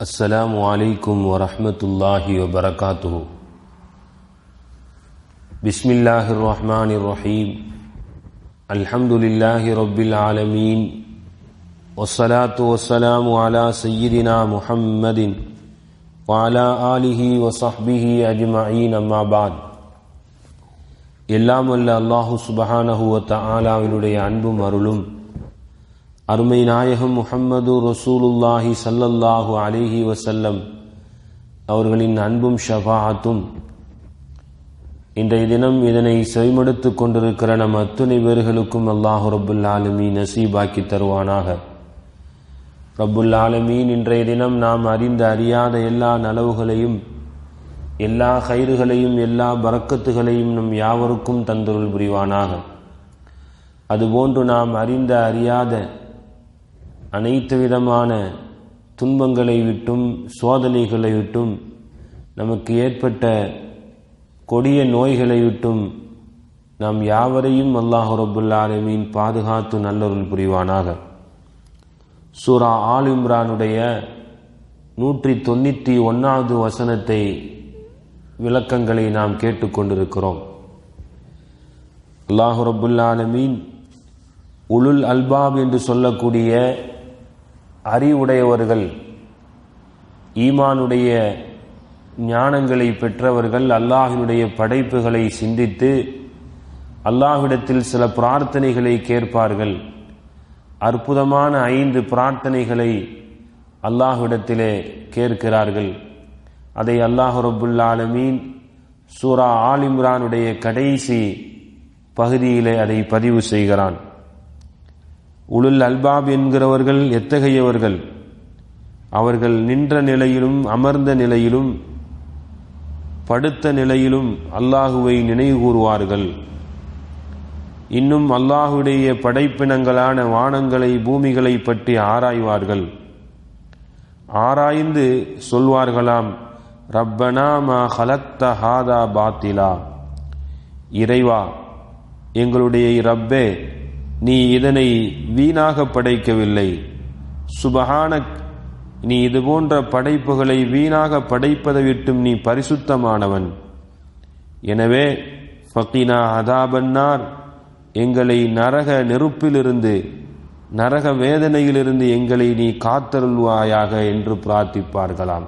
السلام عليكم ورحمة الله وبركاته بسم الله الرحمن الرحيم الحمد لله رب العالمين والصلاة والسلام على سيدنا محمد وعلى آله وصحبه أجمعين أما بعد எல்லாம் வல்ல அல்லாஹு சுபஹானஹு வ தஆலாவினுடைய அன்பும் அருளும் அருமை நாயகம் முஹம்மது ரசூலுல்லாஹி ஸல்லல்லாஹு அலைஹி வஸல்லம் அவர்களின் அன்பும் ஷஃபாஅத்தும் இன்றைய தினம் இதனை செவிமடுத்துக் கொண்டிருக்கிற நம் அத்துணை பேர்களுக்கும் அல்லாஹு ரப்புல் ஆலமீன் நசீபாக்கி தருவானாக ரப்புல் ஆலமீன் இன்றைய தினம் நாம் அறிந்த அறியாத எல்லா நலவுகளையும் எல்லா கயிறுகளையும் எல்லா பறக்கத்துகளையும் நம் யாவருக்கும் தந்தருள் புரிவானாக அதுபோன்று நாம் அறிந்த அறியாத அனைத்து விதமான துன்பங்களை விட்டும் சோதனைகளை விட்டும் நமக்கு ஏற்பட்ட கொடிய நோய்களை விட்டும் நாம் யாவரையும் அல்லாஹு ரபுல் ஆலமீன் பாதுகாத்து நல்லருள் புரிவானாக சூரா ஆல் இம்ரானுடைய நூற்றி தொண்ணூற்றி ஒன்றாவது வசனத்தை விளக்கங்களை நாம் கேட்டுக்கொண்டிருக்கிறோம் அல்லாஹு ரபுல்லாலமீன் உலுல் அல்பாப் என்று சொல்லக்கூடிய அறிவுடையவர்கள் ஈமானுடைய ஞானங்களை பெற்றவர்கள் அல்லாஹினுடைய படைப்புகளை சிந்தித்து அல்லாஹ்விடத்தில் சில பிரார்த்தனைகளை கேட்பார்கள் அற்புதமான ஐந்து பிரார்த்தனைகளை அல்லாஹ்விடத்திலே கேட்கிறார்கள் அதை அல்லாஹ் ரபுல்லாலமீன் சூரா ஆல் இம்ரானுடைய கடைசி பகுதியிலே அதை பதிவு செய்கிறான் உளுல் அல்பாப் என்கிறவர்கள் எத்தகையவர்கள் அவர்கள் நின்ற நிலையிலும் அமர்ந்த நிலையிலும் படுத்த நிலையிலும் அல்லாஹுவை நினைவு கூறுவார்கள் இன்னும் அல்லாஹுடைய படைப்பினங்களான வானங்களை பூமிகளை பற்றி ஆராய்வார்கள் ஆராய்ந்து சொல்வார்களாம் ரப்பனா மா ஹலக்த ஹாதா பாத்திலா இறைவா எங்களுடைய ரப்பே நீ இதனை வீணாக படைக்கவில்லை சுபஹான நீ இது போன்ற படைப்புகளை வீணாக படைப்பதை விட்டும் நீ பரிசுத்தமானவன் எனவே ஃபக்கினா அதாபன்னார் எங்களை நரக நெருப்பிலிருந்து நரக வேதனையிலிருந்து எங்களை நீ காத்தருள்வாயாக என்று பிரார்த்திப்பார்களாம்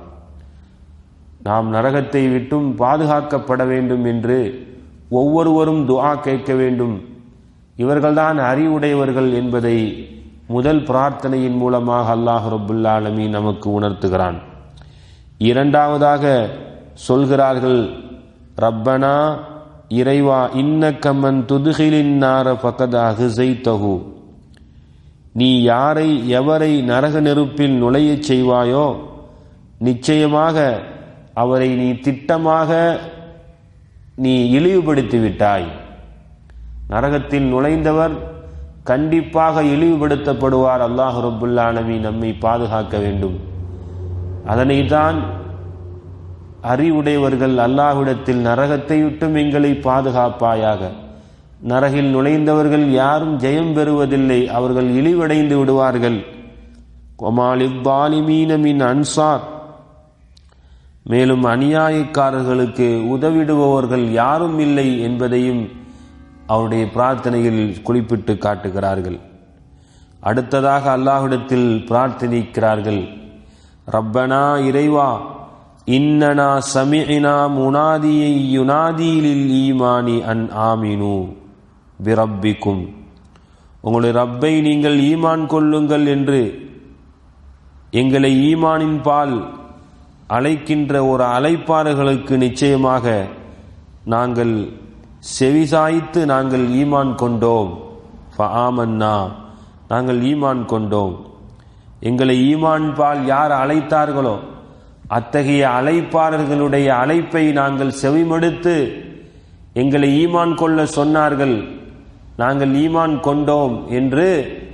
நாம் நரகத்தை விட்டும் பாதுகாக்கப்பட வேண்டும் என்று ஒவ்வொருவரும் துஆ கேட்க வேண்டும் இவர்கள்தான் அறிவுடையவர்கள் என்பதை முதல் பிரார்த்தனையின் மூலமாக அல்லாஹ் ரபுல்லாலமி நமக்கு உணர்த்துகிறான் இரண்டாவதாக சொல்கிறார்கள் ரப்பனா இறைவா இன்ன கம்மன் துதுகிலின் நார பக்கத அகுசைத்தகு நீ யாரை எவரை நரக நெருப்பில் நுழையச் செய்வாயோ நிச்சயமாக அவரை நீ திட்டமாக நீ இழிவுபடுத்தி விட்டாய் நரகத்தில் நுழைந்தவர் கண்டிப்பாக இழிவுபடுத்தப்படுவார் அல்லாஹ் ரபுல்லானவி நம்மை பாதுகாக்க வேண்டும் அதனைத்தான் அறிவுடையவர்கள் அல்லாஹ்விடத்தில் நரகத்தை விட்டும் எங்களை பாதுகாப்பாயாக நரகில் நுழைந்தவர்கள் யாரும் ஜெயம் பெறுவதில்லை அவர்கள் இழிவடைந்து விடுவார்கள் கொமாலிபாலிமீனமின் அன்சார் மேலும் அநியாயக்காரர்களுக்கு உதவிடுபவர்கள் யாரும் இல்லை என்பதையும் அவருடைய பிரார்த்தனையில் குறிப்பிட்டு காட்டுகிறார்கள் அடுத்ததாக அல்லாஹ்விடத்தில் பிரார்த்தனிக்கிறார்கள் ரப்பனா இறைவா இன்னனா சமினா முனாதியை யுனாதியிலில் ஈமானி அன் ஆமினு பிரப்பிக்கும் உங்களுடைய ரப்பை நீங்கள் ஈமான் கொள்ளுங்கள் என்று எங்களை ஈமானின் பால் அழைக்கின்ற ஒரு அழைப்பாளர்களுக்கு நிச்சயமாக நாங்கள் செவிசாய்த்து நாங்கள் ஈமான் கொண்டோம் ஆமன்னா நாங்கள் ஈமான் கொண்டோம் எங்களை ஈமான் பால் யார் அழைத்தார்களோ அத்தகைய அழைப்பாளர்களுடைய அழைப்பை நாங்கள் செவிமடுத்து எங்களை ஈமான் கொள்ள சொன்னார்கள் நாங்கள் ஈமான் கொண்டோம் என்று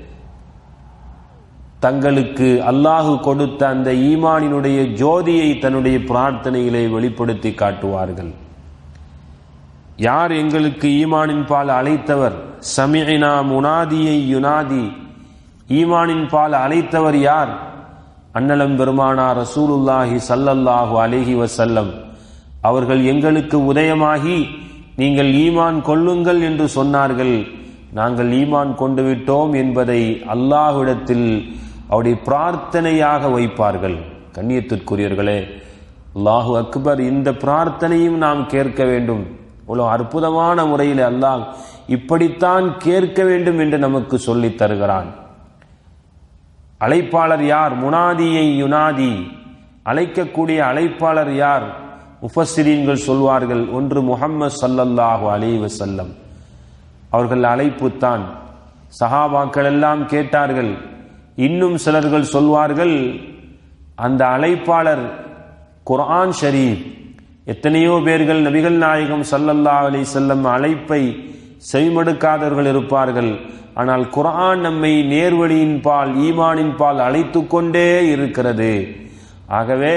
தங்களுக்கு அல்லாஹு கொடுத்த அந்த ஈமானினுடைய ஜோதியை தன்னுடைய பிரார்த்தனையிலே வெளிப்படுத்தி காட்டுவார்கள் யார் எங்களுக்கு ஈமானின் பால் அழைத்தவர் சமினா முனாதியை யுனாதி ஈமானின் பால் அழைத்தவர் யார் அன்னலம் பெருமானா ரசூலுல்லாஹி சல்லல்லாஹு அலிஹி வசல்லம் அவர்கள் எங்களுக்கு உதயமாகி நீங்கள் ஈமான் கொள்ளுங்கள் என்று சொன்னார்கள் நாங்கள் ஈமான் கொண்டு விட்டோம் என்பதை அல்லாஹ்விடத்தில் அவருடைய பிரார்த்தனையாக வைப்பார்கள் கண்ணியத்திற்குரியவர்களே அல்லாஹு அக்பர் இந்த பிரார்த்தனையும் நாம் கேட்க வேண்டும் இவ்வளவு அற்புதமான முறையில் அல்லாஹ் இப்படித்தான் கேட்க வேண்டும் என்று நமக்கு சொல்லித் தருகிறான் அழைப்பாளர் யார் முனாதியை யுனாதி அழைக்கக்கூடிய அழைப்பாளர் யார் முஃபஸ்ஸிரீன்கள் சொல்வார்கள் ஒன்று முஹம்மது சல்லல்லாஹு அலைஹி வஸல்லம் அவர்கள் அழைப்புத்தான் சஹாபாக்கள் எல்லாம் கேட்டார்கள் இன்னும் சிலர்கள் சொல்வார்கள் அந்த அழைப்பாளர் குர்ஆன் ஷரீப் எத்தனையோ பேர்கள் நபிகள் நாயகம் சல்லல்லாஹு அலைஹி செல்லம் அழைப்பை செவிமடுக்காதவர்கள் இருப்பார்கள் ஆனால் குர்ஆன் நம்மை நேர்வழியின் பால் ஈமானின் பால் அழைத்து கொண்டே இருக்கிறது ஆகவே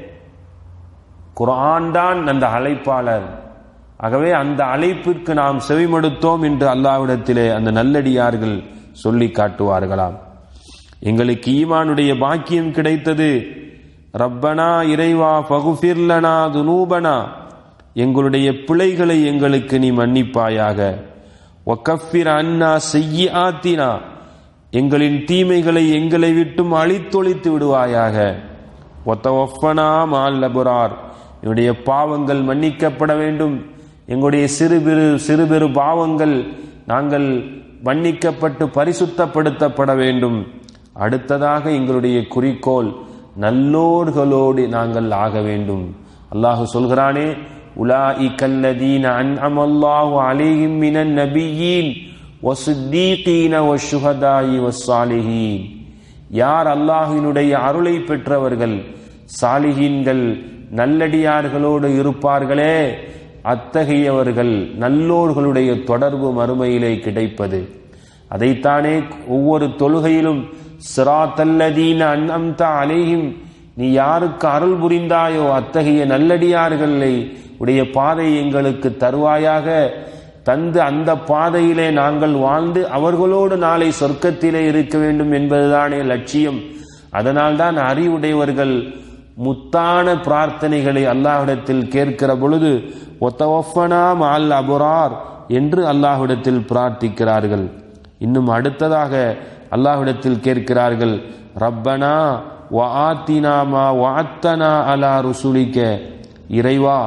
குர்ஆன் தான் அந்த அழைப்பாளர் ஆகவே அந்த அழைப்பிற்கு நாம் செவிமடுத்தோம் என்று அல்லாவிடத்திலே அந்த நல்லடியார்கள் சொல்லி காட்டுவார்களாம் எங்களுக்கு ஈமானுடைய பாக்கியம் கிடைத்தது ரப்பனா இறைவா பகுஃபிர்லனா துனூபனா எங்களுடைய பிழைகளை எங்களுக்கு நீ மன்னிப்பாயாக ஒக்கஃபிர் அண்ணா செய்ய ஆத்தினா எங்களின் தீமைகளை எங்களை விட்டும் அழித்தொழித்து விடுவாயாக ஒத்த ஒஃபனா மால் லபுரார் என்னுடைய பாவங்கள் மன்னிக்கப்பட வேண்டும் எங்களுடைய சிறு பெரு சிறு பெரு பாவங்கள் நாங்கள் மன்னிக்கப்பட்டு பரிசுத்தப்படுத்தப்பட வேண்டும் அடுத்ததாக எங்களுடைய குறிக்கோள் நல்லோர்களோடு நாங்கள் ஆக வேண்டும் அல்லாஹு சொல்கிறானே உலாஇக அல்லதீன அன்அம அல்லாஹு அலைஹிம் மினன் நபியீன் வசுத்தீகீன வஷுஹதாயி வஸ்ஸாலிஹீன் யார் அல்லாஹ்வினுடைய அருளை பெற்றவர்கள் சாலிஹீன்கள் நல்லடியார்களோடு இருப்பார்களே அத்தகையவர்கள் நல்லோர்களுடைய தொடர்பு மறுமையிலே கிடைப்பது அதைத்தானே ஒவ்வொரு தொழுகையிலும் சிராத்தல்லதீன அன்அம்த அலைஹிம் நீ யாருக்கு அருள் புரிந்தாயோ அத்தகைய நல்லடியார்களை உடைய பாதை எங்களுக்கு தருவாயாக தந்து அந்த பாதையிலே நாங்கள் வாழ்ந்து அவர்களோடு நாளை சொர்க்கத்திலே இருக்க வேண்டும் என்பதுதானே லட்சியம் அதனால்தான் அறிவுடையவர்கள் முத்தான பிரார்த்தனைகளை அல்லாஹ்விடத்தில் கேட்கிற பொழுது ஒத்தவஃபனா மால் அபுரார் என்று அல்லாஹ்விடத்தில் பிரார்த்திக்கிறார்கள் இன்னும் அடுத்ததாக அல்லாஹ்விடத்தில் கேட்கிறார்கள் ரப்பனா வஆத்தினா மா வஅத்தனா அலா ருசுலிக்க இறைவா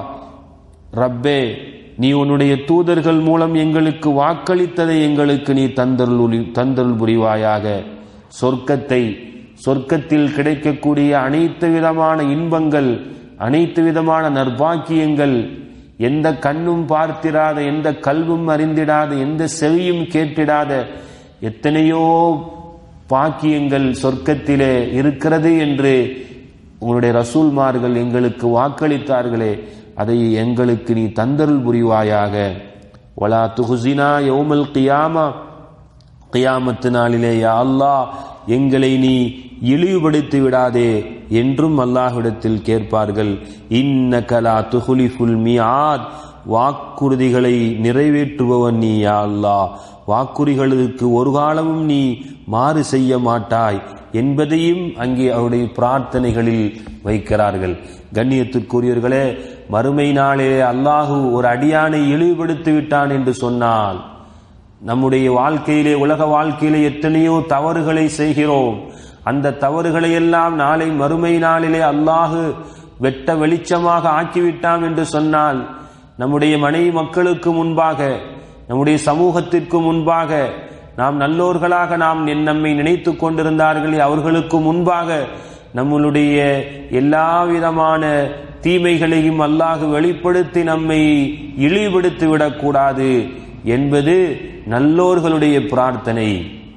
ரப்பே நீ உன்னுடைய தூதர்கள் மூலம் எங்களுக்கு வாக்களித்ததை எங்களுக்கு நீ தந்தருள் தந்தருள் புரிவாயாக சொர்க்கத்தை சொர்க்கத்தில் கிடைக்கக்கூடிய அனைத்து விதமான இன்பங்கள் அனைத்து விதமான நற்பாக்கியங்கள் எந்த கண்ணும் பார்த்திராத எந்த கல்வும் அறிந்திடாத எந்த செவியும் கேட்டிடாத எத்தனையோ பாக்கியங்கள் சொர்க்கத்திலே இருக்கிறது என்று உங்களுடைய ரசூல்மார்கள் எங்களுக்கு வாக்களித்தார்களே அதை எங்களுக்கு நீ தந்தருள் புரிவாயாக வலா துகுசினா யௌமல் கியாமா கியாமத்து நாளிலே யா அல்லாஹ் எங்களை நீ இழிவுபடுத்தி விடாதே என்றும் அல்லாஹ்விடத்தில் கேட்பார்கள் இன்னகலா துகுலிஃபுல் மியாத் வாக்குறுதிகளை நிறைவேற்றுபவன் நீ யா அல்லாஹ் வாக்குறுதிகளுக்கு ஒரு காலமும் நீ மாறு செய்ய மாட்டாய் என்பதையும் அங்கே அவருடைய பிரார்த்தனைகளில் வைக்கிறார்கள் கண்ணியத்திற்குரியவர்களே மறுமை நாளே அல்லாஹு ஒரு அடியானை இழிவுபடுத்தி விட்டான் என்று சொன்னால் நம்முடைய வாழ்க்கையிலே உலக வாழ்க்கையிலே எத்தனையோ தவறுகளை செய்கிறோம் அந்த தவறுகளை எல்லாம் நாளை மறுமை நாளிலே அல்லாஹு வெட்ட வெளிச்சமாக ஆக்கிவிட்டான் என்று சொன்னால் நம்முடைய மனைவி மக்களுக்கு முன்பாக நம்முடைய சமூகத்திற்கு முன்பாக நாம் நல்லோர்களாக நாம் நம்மை நினைத்து கொண்டிருந்தார்களே அவர்களுக்கு முன்பாக நம்மளுடைய எல்லா விதமான தீமைகளையும் அல்லாஹ் வெளிப்படுத்தி நம்மை இழிவுபடுத்தி விடக்கூடாது என்பது நல்லோர்களுடைய பிரார்த்தனை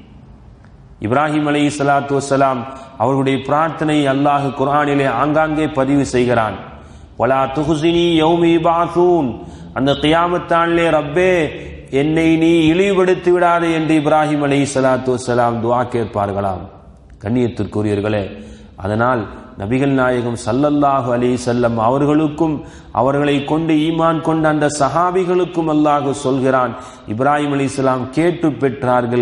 இப்ராஹிம் அலை சலாத்து வசலாம் அவர்களுடைய பிரார்த்தனை அல்லாஹ் குரானிலே ஆங்காங்கே பதிவு செய்கிறான் வலா துஹுசினி யௌமி பாசூன் அந்த கியாமத்தானிலே ரப்பே என்னை நீ இழிவுபடுத்தி விடாதே என்று இப்ராஹிம் அலை சலாத்து வசலாம் துவா கேட்பார்களாம் கண்ணியத்திற்குரியவர்களே அதனால் நபிகள் நாயகம் சல்லல்லாஹு அலி செல்லம் அவர்களுக்கும் அவர்களை கொண்டு ஈமான் கொண்ட அந்த சஹாபிகளுக்கும் அல்லாஹ் சொல்கிறான் இப்ராஹிம் அலி இஸ்லாம் கேட்டு பெற்றார்கள்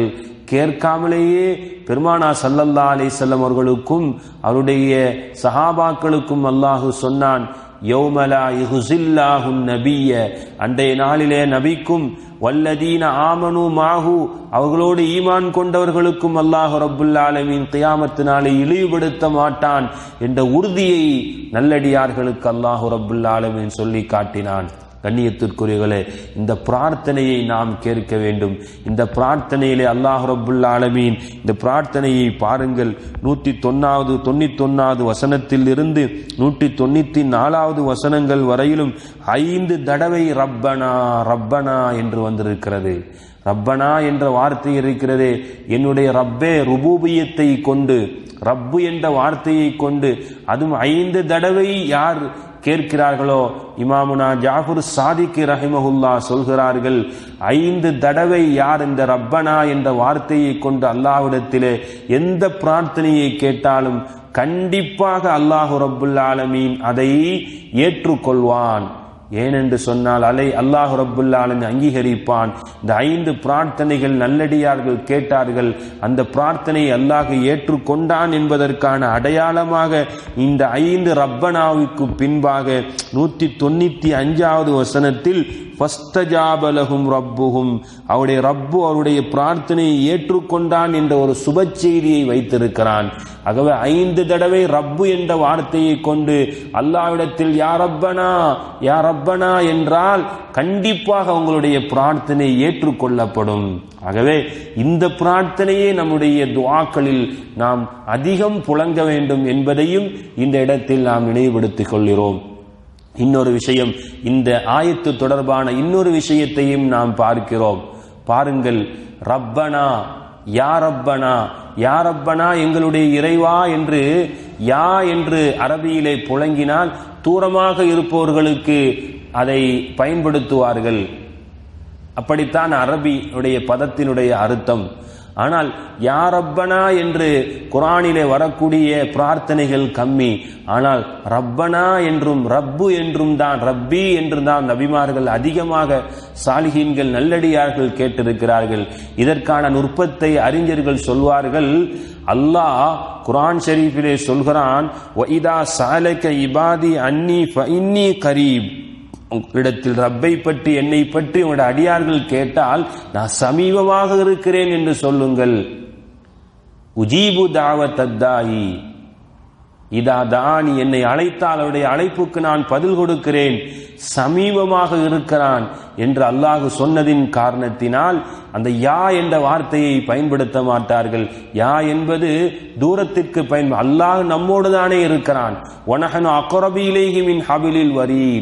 கேட்காமலேயே பெருமானா சல்லல்லா அலிசல்லம் அவர்களுக்கும் அவருடைய சஹாபாக்களுக்கும் அல்லாஹு சொன்னான் யௌமலா இஹுசில்லாஹு நபிய அன்றைய நாளிலே நபிக்கும் வல்லதீன ஆமனு மாஹு அவர்களோடு ஈமான் கொண்டவர்களுக்கும் அல்லாஹ் ரப்புல் ஆலமீன் கியாமத்து நாளை இழிவுபடுத்த மாட்டான் என்ற உறுதியை நல்லடியார்களுக்கு அல்லாஹ் ரப்புல் ஆலமீன் சொல்லி காட்டினான் கண்ணியத்திற்குரியவர்களே இந்த பிரார்த்தனையை நாம் கேட்க வேண்டும் இந்த பிரார்த்தனையிலே அல்லாஹ் ரப்புல் ஆலமீன் இந்த பிரார்த்தனையை பாருங்கள் நூற்றி தொன்னாவது தொண்ணூத்தொன்னாவது வசனத்தில் இருந்து நூற்றி தொண்ணூத்தி நாலாவது வசனங்கள் வரையிலும் ஐந்து தடவை ரப்பனா ரப்பனா என்று வந்திருக்கிறது ரப்பனா என்ற வார்த்தை இருக்கிறதே என்னுடைய ரப்பே ருபூபியத்தை கொண்டு ரப்பு என்ற வார்த்தையை கொண்டு அதுவும் ஐந்து தடவை யார் கேட்கிறார்களோ இமாமுனா ஜாஃபர் சாதிக்கு ரஹிமஹுல்லா சொல்கிறார்கள் ஐந்து தடவை யார் இந்த ரப்பனா என்ற வார்த்தையை கொண்டு அல்லாஹ்விடத்திலே எந்த பிரார்த்தனையை கேட்டாலும் கண்டிப்பாக அல்லாஹு ரப்புல் ஆலமீன் அதை ஏற்றுக்கொள்வான் ஏனென்று சொன்னால் அலை அல்லாஹு ரப்புல்லாலன் அங்கீகரிப்பான் இந்த ஐந்து பிரார்த்தனைகள் நல்லடியார்கள் கேட்டார்கள் அந்த பிரார்த்தனையை அல்லாஹ் ஏற்றுக்கொண்டான் என்பதற்கான அடையாளமாக இந்த ஐந்து ரப்பனாவுக்கு பின்பாக நூத்தி தொண்ணூத்தி அஞ்சாவது வசனத்தில் ஃபஸ்தஜாபலகும் ரப்புகும் அவருடைய ரப்பு அவருடைய பிரார்த்தனையை ஏற்றுக்கொண்டான் என்ற ஒரு சுப செய்தியை வைத்திருக்கிறான் ஆகவே ஐந்து தடவை ரப்பு என்ற வார்த்தையை கொண்டு அல்லாவிடத்தில் யா ரப்பனா யா ரப்பனா என்றால் கண்டிப்பாக உங்களுடைய பிரார்த்தனை ஏற்றுக்கொள்ளப்படும் ஆகவே இந்த பிரார்த்தனையே நம்முடைய துவாக்களில் நாம் அதிகம் புழங்க வேண்டும் என்பதையும் இந்த இடத்தில் நாம் நினைவுபடுத்திக் கொள்கிறோம் இன்னொரு விஷயம் இந்த ஆயத்து தொடர்பான இன்னொரு விஷயத்தையும் நாம் பார்க்கிறோம் பாருங்கள் ரப்பனா யா ரப்பனா யா ரப்பனா எங்களுடைய இறைவா என்று யா என்று அரபியிலே புழங்கினால் தூரமாக இருப்பவர்களுக்கு அதை பயன்படுத்துவார்கள் அப்படித்தான் அரபியுடைய பதத்தினுடைய அர்த்தம் ஆனால் யா ரப்பனா என்று குரானிலே வரக்கூடிய பிரார்த்தனைகள் கம்மி ஆனால் ரப்பனா என்றும் ரப்பு என்றும் தான் ரப்பி என்றும் தான் நபிமார்கள் அதிகமாக சாலிஹீன்கள் நல்லடியார்கள் கேட்டிருக்கிறார்கள் இதற்கான நுட்பத்தை அறிஞர்கள் சொல்வார்கள் அல்லாஹ் குரான் ஷரீஃபிலே சொல்கிறான் ஒய்தா சாலக இபாதி அன்னி ஃபஇன்னி கரீப் இடத்தில் ரப்பை பற்றி என்னை பற்றி உங்களுடைய அடியார்கள் கேட்டால் நான் சமீபமாக இருக்கிறேன் என்று சொல்லுங்கள் உஜீபு தாவத் அத்தாயி இதா தானி என்னை அழைத்தால் அவருடைய அழைப்புக்கு நான் பதில் கொடுக்கிறேன் சமீபமாக இருக்கிறான் என்று அல்லாஹ் சொன்னதின் காரணத்தினால் அந்த யா என்ற வார்த்தையை பயன்படுத்த மாட்டார்கள் யா என்பது தூரத்திற்கு பயன் அல்லாஹ் நம்மோடு தானே இருக்கிறான் ஒனகனு அக்கரபியிலேகி மின் ஹபிலில் வரீர்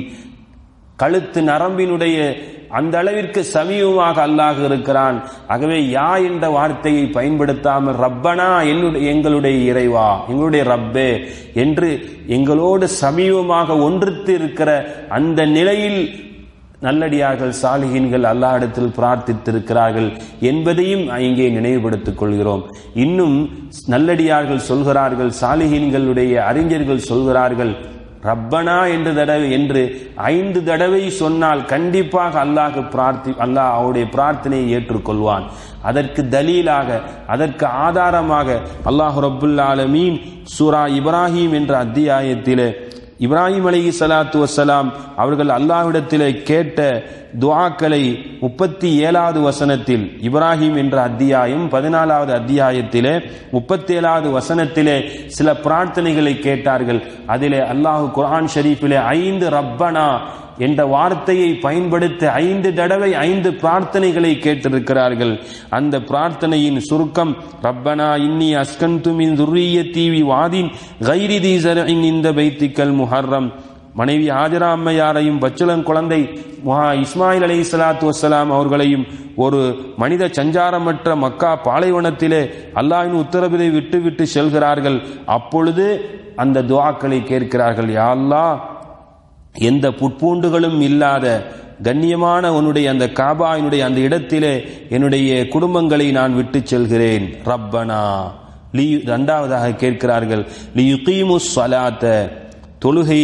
கழுத்து நரம்பினுடைய அந்த அளவிற்கு சமீபமாக அல்லாஹ் இருக்கிறான் ஆகவே யா என்ற வார்த்தையை பயன்படுத்தாமல் ரப்பனா என்னுடைய எங்களுடைய இறைவா எங்களுடைய ரப்பே என்று எங்களோடு சமீபமாக ஒன்றித்து இருக்கிற அந்த நிலையில் நல்லடியார்கள் சாலிகின்கள் அல்லாஹிடத்தில் பிரார்த்தித்திருக்கிறார்கள் என்பதையும் இங்கே நினைவுபடுத்திக் கொள்கிறோம் இன்னும் நல்லடியார்கள் சொல்கிறார்கள் சாலிகின்களுடைய அறிஞர்கள் சொல்கிறார்கள் ரப்பனா என்று தடவை என்று ஐந்து தடவை சொன்னால் கண்டிப்பாக அல்லாஹ் பிரார்த்தி அல்லாஹ் அவருடைய பிரார்த்தனையை ஏற்றுக்கொள்வான் அதற்கு தலீலாக அதற்கு ஆதாரமாக அல்லாஹ் ரப்புல் ஆலமீன் சூரா இப்ராஹிம் என்ற அத்தியாயத்திலே இப்ராஹிம் அலி சலாத்து வசலாம் அவர்கள் அல்லாஹ்விடத்திலே கேட்ட துவாக்களை முப்பத்தி ஏழாவது வசனத்தில் இப்ராஹிம் என்ற அத்தியாயம் பதினாலாவது அத்தியாயத்திலே முப்பத்தி ஏழாவது வசனத்திலே சில பிரார்த்தனைகளை கேட்டார்கள் அதிலே அல்லாஹு குர்ஆன் ஷரீஃபிலே ஐந்து ரப்பனா என்ற வார்த்தையை பயன்படுத்தி ஐந்து தடவை ஐந்து பிரார்த்தனைகளை கேட்டிருக்கிறார்கள் அந்த பிரார்த்தனையின் சுருக்கம் ரப்பனா இன்னி அஸ்கந்து மின் துர்ரிய தீவி வாதின் கைரி தீசரின் இந்த பைத்திக்கல் முஹர்ரம் மனைவி ஆஜரா அம்மையாரையும் பச்சுலன் குழந்தை இஸ்மாயில் அலி சலாத்து வசலாம் அவர்களையும் ஒரு மனித சஞ்சாரமற்ற மக்கா பாலைவனத்திலே அல்லாஹின் உத்தரவிதை விட்டு விட்டு செல்கிறார்கள் அப்பொழுது அந்த துவாக்களை கேட்கிறார்கள் யா அல்லாஹ் எந்த புட்பூண்டுகளும் இல்லாத கண்ணியமான உன்னுடைய அந்த காபாயினுடைய அந்த இடத்திலே என்னுடைய குடும்பங்களை நான் விட்டு செல்கிறேன் ரப்பனா லீ இரண்டாவதாக கேட்கிறார்கள் லி யுகீமு சலாத்த தொழுகை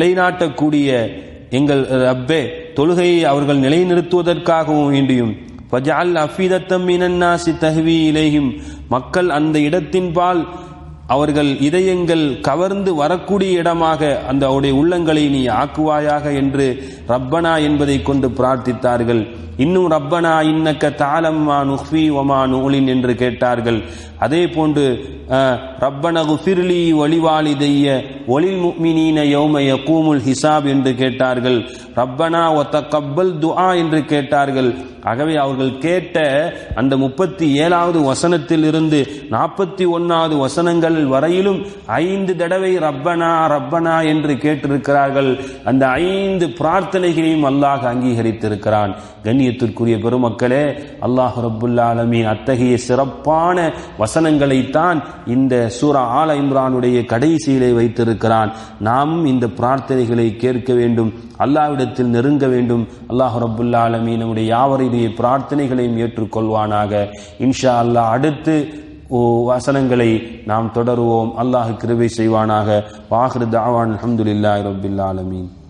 நிலைநாட்டக்கூடிய எங்கள் ரப்பே தொழுகையை அவர்கள் நிலைநிறுத்துவதற்காகவும் வேண்டியும் வஜஅல் அஃபிதத்தம் மினன் நாசி தஹ்வி இலைஹிம் மக்கள் அந்த இடத்தின்பால் அவர்கள் இதயங்கள் கவர்ந்து வரக்கூடிய இடமாக அந்த அவருடைய உள்ளங்களை நீ ஆக்குவாயாக என்று ரப்பனா என்பதை கொண்டு பிரார்த்தித்தார்கள் இன்னும் ரப்பனா இன்னக்க தாலம்மா நுஹ்வி ஒமா நூலின் என்று கேட்டார்கள் அதே போன்று அஹ், ரப்பன குஃபிர்லி ஒளிவாலிதைய ஒளில் முக்மினீன யௌம யகூமுல் ஹிசாப் என்று கேட்டார்கள் ரப்பனா ஒத்த கப்பல் துஆ என்று கேட்டார்கள் ஆகவே அவர்கள் கேட்ட அந்த முப்பத்தி ஏழாவது வசனத்தில் இருந்து நாற்பத்தி ஒன்னாவது வசனங்கள் வரையிலும் ஐந்து தடவை ரப்பனா ரப்பனா என்று கேட்டிருக்கிறார்கள் அந்த ஐந்து பிரார்த்தனைகளையும் அல்லாஹ் அங்கீகரித்திருக்கிறான் கண்ணியத்திற்குரிய பெருமக்களே அல்லாஹ் ரப்புல்லா ஆலமீன் அத்தகைய சிறப்பான வசனங்களைத்தான் இந்த சூரா ஆல இம்ரானுடைய கடைசியிலே வைத்திருக்கிறான் நாமும் இந்த பிரார்த்தனைகளை கேட்க வேண்டும் அல்லாஹ்விடத்தில் நெருங்க வேண்டும் அல்லாஹ் ரப்புல்லா ஆலமீன் நம்முடைய யாவருடைய பிரார்த்தனைகளையும் ஏற்றுக்கொள்வானாக இன்ஷா அல்லாஹ் அடுத்து ஓ வசனங்களை நாம் தொடருவோம் அல்லாஹ் கிருபை செய்வானாக வாஹிரு தாவான் அல்ஹம்துலில்லாஹி ரப்பில் ஆலமீன்